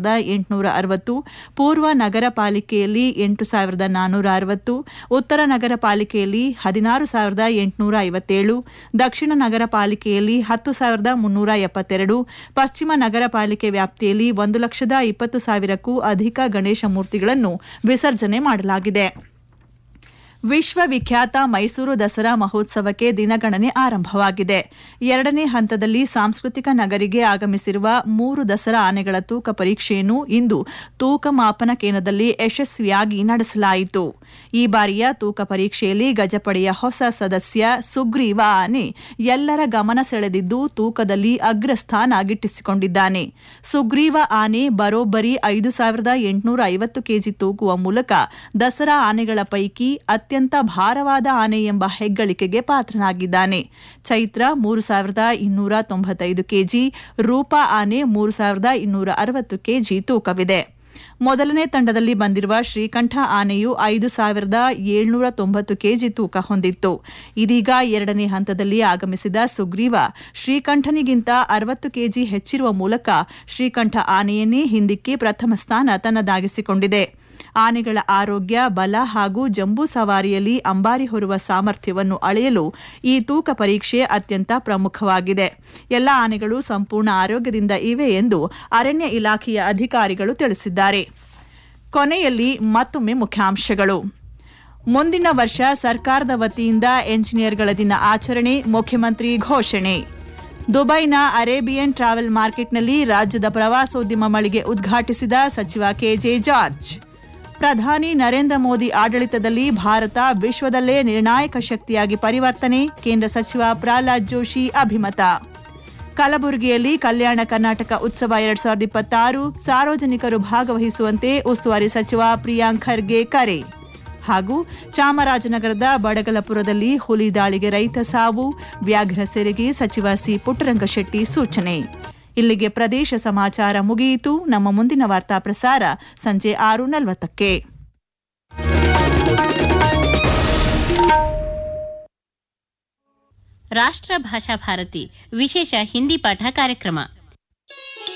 ಸಾವಿರದ ಎಂಟುನೂರ ಅರವತ್ತು ಪೂರ್ವ ನಗರ ಪಾಲಿಕೆಯಲ್ಲಿ ಎಂಟು ಸಾವಿರದ ನಾನ್ನೂರ ಅರವತ್ತು ಉತ್ತರ ನಗರ ಪಾಲಿಕೆಯಲ್ಲಿ ಹದಿನಾರು ಸಾವಿರದ ಎಂಟುನೂರ ಐವತ್ತೇಳು ದಕ್ಷಿಣ ನಗರ ಪಾಲಿಕೆಯಲ್ಲಿ ಹತ್ತು ಸಾವಿರದ ಮುನ್ನೂರ ಎಪ್ಪತ್ತೆರಡು ಪಶ್ಚಿಮ ನಗರ ಪಾಲಿಕೆ ವ್ಯಾಪ್ತಿಯಲ್ಲಿ ಒಂದು ಲಕ್ಷದ ಇಪ್ಪತ್ತು ಸಾವಿರಕ್ಕೂ ಅಧಿಕ ಗಣೇಶ ಮೂರ್ತಿಗಳನ್ನು ವಿಸರ್ಜನೆ ಮಾಡಲಾಗಿದೆ ವಿಶ್ವವಿಖ್ಯಾತ ಮೈಸೂರು ದಸರಾ ಮಹೋತ್ಸವಕ್ಕೆ ದಿನಗಣನೆ ಆರಂಭವಾಗಿದೆ ಎರಡನೇ ಹಂತದಲ್ಲಿ ಸಾಂಸ್ಕೃತಿಕ ನಗರಿಗೆ ಆಗಮಿಸಿರುವ ಮೂರು ದಸರಾ ಆನೆಗಳ ತೂಕ ಪರೀಕ್ಷೆಯನ್ನು ಇಂದು ತೂಕ ಮಾಪನ ಕೇಂದ್ರದಲ್ಲಿ ಯಶಸ್ವಿಯಾಗಿ ನಡೆಸಲಾಯಿತು ಈ ಬಾರಿಯ ತೂಕ ಪರೀಕ್ಷೆಯಲ್ಲಿ ಗಜಪಡೆಯ ಹೊಸ ಸದಸ್ಯ ಸುಗ್ರೀವ ಆನೆ ಎಲ್ಲರ ಗಮನ ಸೆಳೆದಿದ್ದು ತೂಕದಲ್ಲಿ ಅಗ್ರಸ್ಥಾನ ಗಿಟ್ಟಿಸಿಕೊಂಡಿದ್ದಾನೆ ಸುಗ್ರೀವ ಆನೆ ಬರೋಬ್ಬರಿ ಐದು ಸಾವಿರದ ಎಂಟುನೂರ ಐವತ್ತು ಕೆಜಿ ತೂಗುವ ಮೂಲಕ ದಸರಾ ಆನೆಗಳ ಪೈಕಿ ಅತ್ಯಂತ ಭಾರವಾದ ಆನೆ ಎಂಬ ಹೆಗ್ಗಳಿಕೆಗೆ ಪಾತ್ರನಾಗಿದ್ದಾನೆ ಚೈತ್ರ ಮೂರು ಸಾವಿರದ ಇನ್ನೂರ ತೊಂಬತ್ತೈದು ಕೆಜಿ ರೂಪಾ ಆನೆ ಮೂರು ಸಾವಿರದ ಇನ್ನೂರ ಅರವತ್ತು ಕೆಜಿ ತೂಕವಿದೆ ಮೊದಲನೇ ತಂಡದಲ್ಲಿ ಬಂದಿರುವ ಶ್ರೀಕಂಠ ಆನೆಯು ಐದು ಸಾವಿರದ ಏಳ್ನೂರ ತೊಂಬತ್ತು ಕೆಜಿ ತೂಕ ಹೊಂದಿತ್ತು ಇದೀಗ ಎರಡನೇ ಹಂತದಲ್ಲಿ ಆಗಮಿಸಿದ ಸುಗ್ರೀವ ಶ್ರೀಕಂಠನಿಗಿಂತ ಅರವತ್ತು ಕೆಜಿ ಹೆಚ್ಚಿರುವ ಮೂಲಕ ಶ್ರೀಕಂಠ ಆನೆಯನ್ನೇ ಹಿಂದಿಕ್ಕಿ ಪ್ರಥಮ ಸ್ಥಾನ ತನ್ನದಾಗಿಸಿಕೊಂಡಿದೆ ಆನೆಗಳ ಆರೋಗ್ಯ ಬಲ ಹಾಗೂ ಜಂಬೂ ಸವಾರಿಯಲ್ಲಿ ಅಂಬಾರಿ ಹೊರುವ ಸಾಮರ್ಥ್ಯವನ್ನು ಅಳೆಯಲು ಈ ತೂಕ ಪರೀಕ್ಷೆ ಅತ್ಯಂತ ಪ್ರಮುಖವಾಗಿದೆ ಎಲ್ಲ ಆನೆಗಳು ಸಂಪೂರ್ಣ ಆರೋಗ್ಯದಿಂದ ಇವೆ ಎಂದು ಅರಣ್ಯ ಇಲಾಖೆಯ ಅಧಿಕಾರಿಗಳು ತಿಳಿಸಿದ್ದಾರೆ ಕೊನೆಯಲ್ಲಿ ಮತ್ತೊಮ್ಮೆ ಮುಖ್ಯಾಂಶಗಳು ಮುಂದಿನ ವರ್ಷ ಸರ್ಕಾರದ ವತಿಯಿಂದ ಎಂಜಿನಿಯರ್ಗಳ ದಿನ ಆಚರಣೆ ಮುಖ್ಯಮಂತ್ರಿ ಘೋಷಣೆ ದುಬೈನ ಅರೇಬಿಯನ್ ಟ್ರಾವೆಲ್ ಮಾರ್ಕೆಟ್ನಲ್ಲಿ ರಾಜ್ಯದ ಪ್ರವಾಸೋದ್ಯಮ ಮಳಿಗೆ ಉದ್ಘಾಟಿಸಿದ ಸಚಿವ ಕೆಜೆ ಜಾರ್ಜ್ ಪ್ರಧಾನಿ ನರೇಂದ್ರ ಮೋದಿ ಆಡಳಿತದಲ್ಲಿ ಭಾರತ ವಿಶ್ವದಲ್ಲೇ ನಿರ್ಣಾಯಕ ಶಕ್ತಿಯಾಗಿ ಪರಿವರ್ತನೆ ಕೇಂದ್ರ ಸಚಿವ ಪ್ರಹ್ಲಾದ್ ಜೋಶಿ ಅಭಿಮತ ಕಲಬುರಗಿಯಲ್ಲಿ ಕಲ್ಯಾಣ ಕರ್ನಾಟಕ ಉತ್ಸವ ಎರಡ್ ಸಾವಿರದ ಇಪ್ಪತ್ತಾರು ಸಾರ್ವಜನಿಕರು ಭಾಗವಹಿಸುವಂತೆ ಉಸ್ತುವಾರಿ ಸಚಿವ ಪ್ರಿಯಾಂಕ್ ಖರ್ಗೆ ಕರೆ ಹಾಗೂ ಚಾಮರಾಜನಗರದ ಬಡಗಲಪುರದಲ್ಲಿ ಹುಲಿ ದಾಳಿಗೆ ರೈತ ಸಾವು ವ್ಯಾಘ್ರ ಸೆರೆಗೆ ಸಚಿವ ಸಿ ಪುಟ್ಟರಂಗಶೆಟ್ಟಿ ಸೂಚನೆ ಇಲ್ಲಿಗೆ ಪ್ರದೇಶ ಸಮಾಚಾರ ಮುಗಿಯಿತು ನಮ್ಮ ಮುಂದಿನ ವಾರ್ತಾ ಪ್ರಸಾರ ಸಂಜೆ ಆರು ನಲವತ್ತಕ್ಕೆ ರಾಷ್ಟ್ರ ಭಾಷಾ ಭಾರತಿ ವಿಶೇಷ ಹಿಂದಿ ಪಾಠ ಕಾರ್ಯಕ್ರಮ